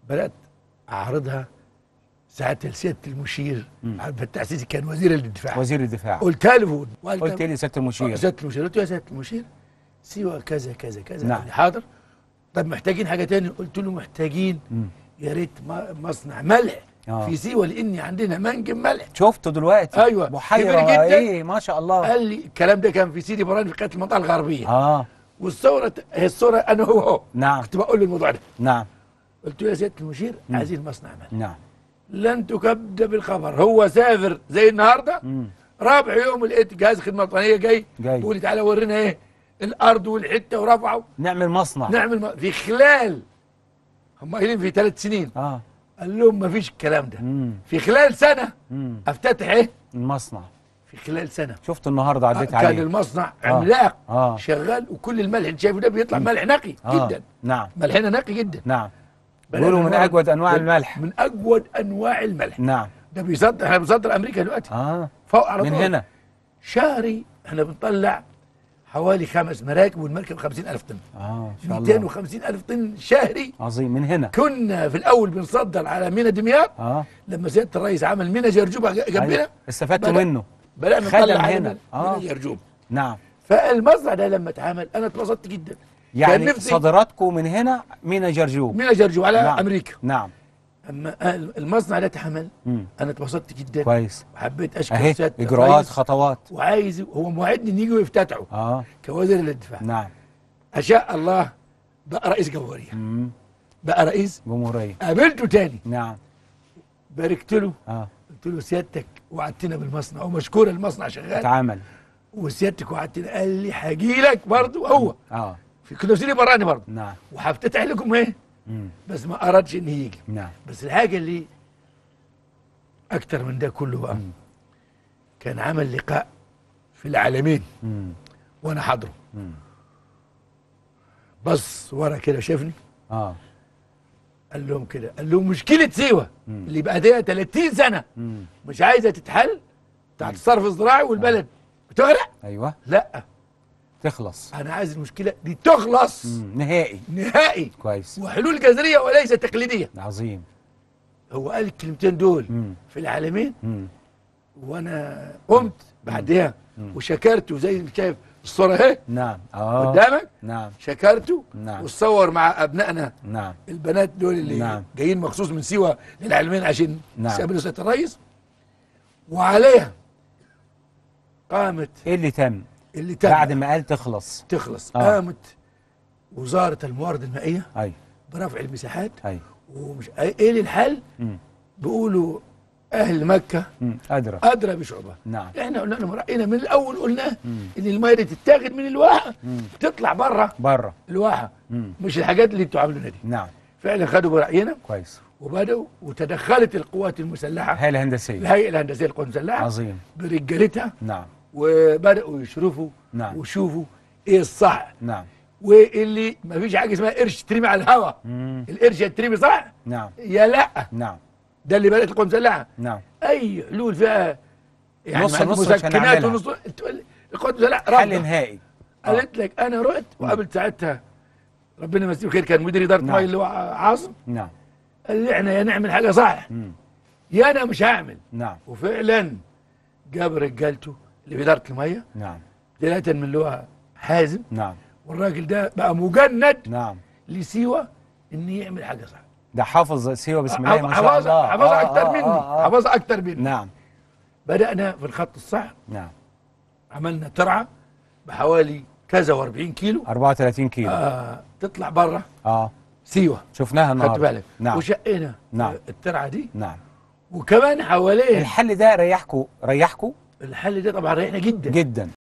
بدات اعرضها ساعتها لسياده المشير مم. عبد الفتاح السيسي كان وزير الدفاع وزير الدفاع قلتها له وقال قلت لي سياده المشير سياده المشير قلت له يا سياده المشير سيوه كذا كذا كذا نعم. قال لي حاضر طب محتاجين حاجه تاني قلت له محتاجين مم. يا ريت ما- مصنع ملح آه. في سيوه لاني عندنا منجم ملح شفته دلوقتي أيوة. بحيره كبير جدا. ايه ما شاء الله قال لي الكلام ده كان في سيدي براني في قناه المنطقه الغربيه اه والصوره هي الصوره انا هو هو نعم كنت بقول له الموضوع ده نعم قلت له يا سياده المشير مم. عايزين مصنع ملح نعم لن تكذب بالخبر هو سافر زي النهارده مم. رابع يوم لقيت جهاز خدمه وطنيه جاي جاي. بيقول لي تعالى ورينا ايه الارض والحته ورفعوا نعمل مصنع نعمل م... في خلال هم قايلين في ثلاث سنين اه قال لهم ما فيش الكلام ده مم. في خلال سنه مم. افتتح ايه المصنع في خلال سنه شفت النهارده عديت كان عليه المصنع آه. عملاق اه شغال وكل الملح اللي شايفه ده بيطلع ملح نقي آه. جدا نعم ملحنا نقي جدا نعم بدأنا بيقولوا من نورد- اجود انواع الملح من اجود انواع الملح نعم ده بيصدر احنا بنصدر امريكا دلوقتي اه فوق على من طول هنا شهري احنا بنطلع حوالي خمس مراكب والمركب 50000 طن اه ان شاء الله 250000 طن شهري عظيم من هنا كنا في الاول بنصدر على مينا دمياط اه لما سياده الرئيس عمل مينا جرجوبه جنبنا أيوة. استفدتوا بدأ- منه بدانا خدم نطلع على هنا. مينا آه. مينا جرجوب نعم فالمصنع ده لما اتعمل انا اتبسطت جدا يعني نفسي- صادراتكم من هنا مينا جرجوب مينا جرجوب على نعم. امريكا نعم اما المصنع ده اتعمل مم. انا اتبسطت جدا كويس وحبيت اشكر اهي سياده اجراءات الرئيس خطوات وعايز هو موعدني ان يجوا يفتتحوا اه كوزير الدفاع نعم اشاء الله بقى رئيس جمهوريه مم. بقى رئيس جمهوريه قابلته تاني نعم باركت له اه قلت له سيادتك وعدتنا بالمصنع ومشكور المصنع شغال اتعامل وسيادتك وعدتنا قال لي هاجي لك برضه هو اه في كنا في براني برضه نعم وهفتتح لكم ايه مم. بس ما ارادش ان يجي نعم بس الحاجه اللي اكتر من ده كله بقى مم. كان عمل لقاء في العالمين مم. وانا حاضره مم. بص ورا كده شافني اه قال لهم كده قال لهم مشكله سيوه مم. اللي بقى لها 30 سنه مم. مش عايزه تتحل تحت الصرف الزراعي والبلد بتغرق ايوه لا تخلص انا عايز المشكله دي تخلص مم. نهائي نهائي كويس وحلول جذريه وليس تقليديه عظيم هو قال الكلمتين دول مم. في العالمين مم. وانا قمت بعدها مم. وشكرته زي ما شايف الصوره اهي نعم اه قدامك نعم شكرته نعم. وتصور مع ابنائنا نعم البنات دول اللي نعم. جايين مخصوص من سيوه للعلمين عشان نعم. يستقبلوا سياده الرئيس وعليها قامت ايه اللي تم اللي تم بعد ما قال تخلص تخلص آه. قامت وزاره الموارد المائيه اي برفع المساحات اي ومش ايه للحل مم. بيقولوا اهل مكه مم. ادرى ادرى بشعبه نعم احنا قلنا لهم راينا من الاول قلنا مم. ان الميه دي تتاخد من الواحه مم. تطلع بره بره الواحه مم. مش الحاجات اللي انتوا عاملينها دي نعم فعلا خدوا براينا كويس وبداوا وتدخلت القوات المسلحه هيئه الهندسيه الهيئه الهندسيه للقوات المسلحه عظيم برجالتها نعم وبداوا يشرفوا نعم. ويشوفوا ايه الصح نعم واللي ما فيش حاجه اسمها قرش ترمي على الهواء مم. القرش يترمي صح نعم يا لا نعم ده اللي بدات القوات المسلحه نعم اي حلول فيها يعني نص مع نص مش مسكنات هنعملها. ونص تقول القوات المسلحه حل رافضة. نهائي آه. قالت لك انا رحت وقابلت ساعتها ربنا يمسيه خير كان مدير اداره نعم. ميه اللي هو عاصم نعم قال لي احنا يا نعمل حاجه صح مم. يا انا مش هعمل نعم وفعلا جاب رجالته اللي في اداره الميه نعم ثلاثه من اللي هو حازم نعم والراجل ده بقى مجند نعم لسيوه ان يعمل حاجه صح ده حافظ سيوه بسم الله ما شاء حفظها الله حفظها آه، اكتر آه، مني آه، آه. حفظها اكتر مني نعم بدانا في الخط الصح نعم عملنا ترعه بحوالي كذا و40 كيلو 34 كيلو آه تطلع بره اه سيوه شفناها خدت النهارده بالك نعم وشقينا نعم. الترعه دي نعم وكمان حواليه الحل ده ريحكم ريحكم الحل ده طبعا ريحنا جدا جدا